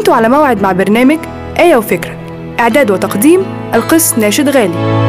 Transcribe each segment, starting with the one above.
انتوا على موعد مع برنامج آية وفكرة إعداد وتقديم القس ناشد غالي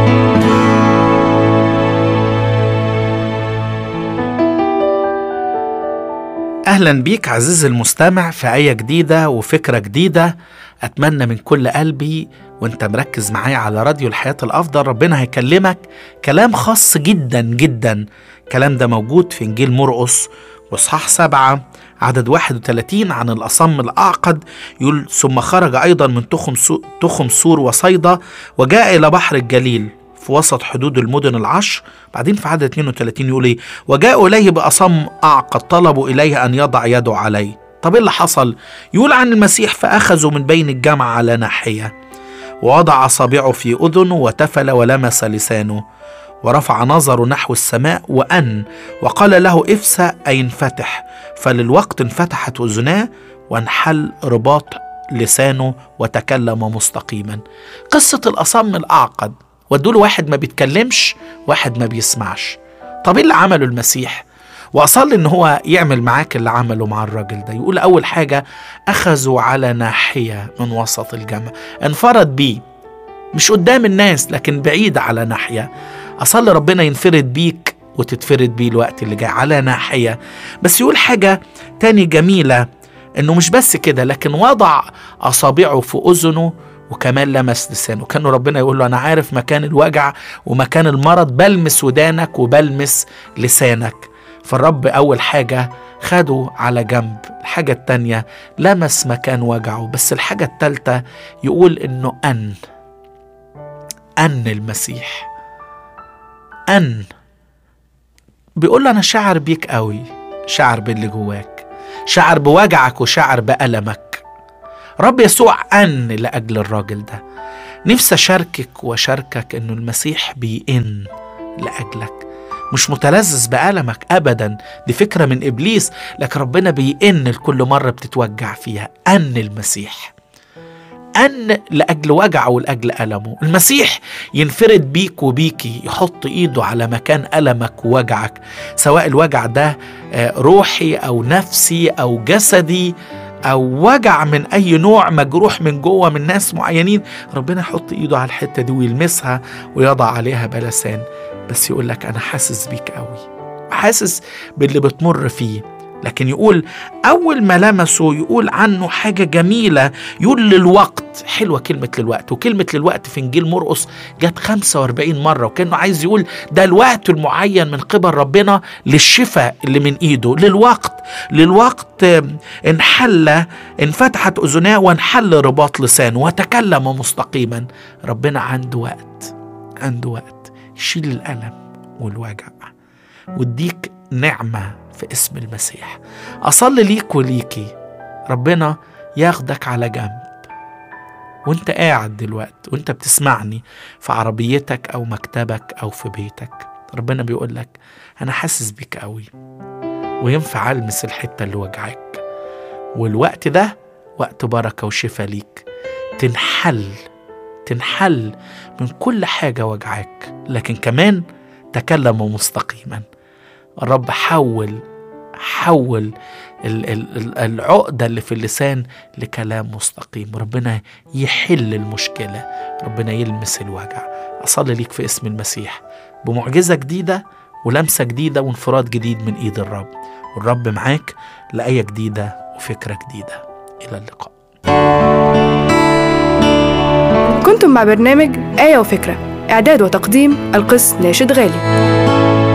أهلا بيك عزيزي المستمع في آية جديدة وفكرة جديدة أتمنى من كل قلبي وانت مركز معايا على راديو الحياة الأفضل ربنا هيكلمك كلام خاص جدا جدا الكلام ده موجود في إنجيل مرقس وإصحاح سبعة عدد 31 عن الأصم الأعقد يقول ثم خرج أيضا من تخم, سو تخم سور وصيدا وجاء إلى بحر الجليل في وسط حدود المدن العشر بعدين في عدد 32 يقول ايه وجاءوا اليه باصم اعقد طلبوا اليه ان يضع يده عليه طب ايه اللي حصل يقول عن المسيح فاخذوا من بين الجمع على ناحيه ووضع اصابعه في اذنه وتفل ولمس لسانه ورفع نظره نحو السماء وأن وقال له افسى أي انفتح فللوقت انفتحت أذناه وانحل رباط لسانه وتكلم مستقيما قصة الأصم الأعقد ودول واحد ما بيتكلمش واحد ما بيسمعش طب ايه اللي عمله المسيح واصلي ان هو يعمل معاك اللي عمله مع الراجل ده يقول اول حاجه اخذوا على ناحيه من وسط الجمع انفرد بيه مش قدام الناس لكن بعيد على ناحيه اصلي ربنا ينفرد بيك وتتفرد بيه الوقت اللي جاي على ناحيه بس يقول حاجه تاني جميله انه مش بس كده لكن وضع اصابعه في اذنه وكمان لمس لسانه كانه ربنا يقول له انا عارف مكان الوجع ومكان المرض بلمس ودانك وبلمس لسانك فالرب اول حاجه خده على جنب الحاجة التانية لمس مكان وجعه بس الحاجة التالتة يقول انه ان ان المسيح ان بيقول له انا شاعر بيك قوي شاعر باللي جواك شاعر بوجعك وشاعر بألمك رب يسوع أن لأجل الراجل ده نفسي أشاركك وأشاركك إنه المسيح بيئن لأجلك مش متلذذ بألمك أبدا دي فكرة من إبليس لكن ربنا بيئن لكل مرة بتتوجع فيها أن المسيح أن لأجل وجعه ولأجل ألمه المسيح ينفرد بيك وبيكي يحط إيده على مكان ألمك ووجعك سواء الوجع ده روحي أو نفسي أو جسدي او وجع من اي نوع مجروح من جوه من ناس معينين ربنا يحط ايده على الحته دي ويلمسها ويضع عليها بلسان بس يقول لك انا حاسس بيك قوي حاسس باللي بتمر فيه لكن يقول أول ما لمسه يقول عنه حاجة جميلة يقول للوقت حلوة كلمة للوقت وكلمة للوقت في إنجيل مرقس جت 45 مرة وكأنه عايز يقول ده الوقت المعين من قبل ربنا للشفاء اللي من إيده للوقت للوقت انحل انفتحت أذناه وانحل رباط لسانه وتكلم مستقيما ربنا عنده وقت عنده وقت يشيل الألم والوجع واديك نعمه في اسم المسيح أصلي ليك وليكي ربنا ياخدك على جنب وانت قاعد دلوقتي وانت بتسمعني في عربيتك أو مكتبك أو في بيتك ربنا بيقول لك أنا حاسس بيك قوي وينفع ألمس الحتة اللي وجعك والوقت ده وقت بركة وشفاء ليك تنحل تنحل من كل حاجة وجعك لكن كمان تكلم مستقيما الرب حول حول العقدة اللي في اللسان لكلام مستقيم ربنا يحل المشكلة ربنا يلمس الوجع أصلي ليك في اسم المسيح بمعجزة جديدة ولمسة جديدة وانفراد جديد من إيد الرب والرب معاك لآية جديدة وفكرة جديدة إلى اللقاء كنتم مع برنامج آية وفكرة إعداد وتقديم القس ناشد غالي